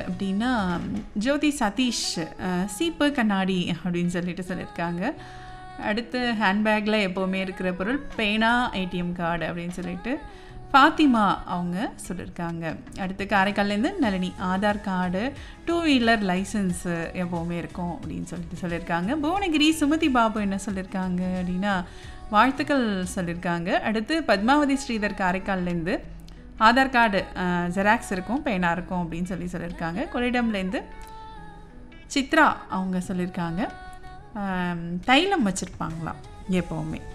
அப்படின்னா ஜோதி சதீஷ் அஹ், சீப்பு கண்ணாடி அப்படின்னு சொல்லிட்டு சொல்லியிருக்காங்க அடுத்து ஹேண்ட்பேக்கில் எப்போவுமே இருக்கிற பொருள் பேனா ஏடிஎம் கார்டு அப்படின்னு சொல்லிட்டு ஃபாத்திமா அவங்க சொல்லியிருக்காங்க அடுத்து காரைக்கால்லேருந்து Nalini Aadhaar card two wheeler licence எப்போவுமே இருக்கும் அப்படின்னு சொல்லிட்டு சொல்லியிருக்காங்க புவனகிரி சுமதி பாபு என்ன சொல்லியிருக்காங்க அப்படின்னா வாழ்த்துக்கள் சொல்லியிருக்காங்க அடுத்து பத்மாவதி ஸ்ரீதர் காரைக்கால்லேருந்து ஆதார் கார்டு ஜெராக்ஸ் இருக்கும் பேனா இருக்கும் அப்படின்னு சொல்லி சொல்லியிருக்காங்க கொள்ளிடம்லேருந்து சித்ரா அவங்க சொல்லியிருக்காங்க ஆம், தைலம் வச்சுருப்பாங்களாம் எப்போவுமே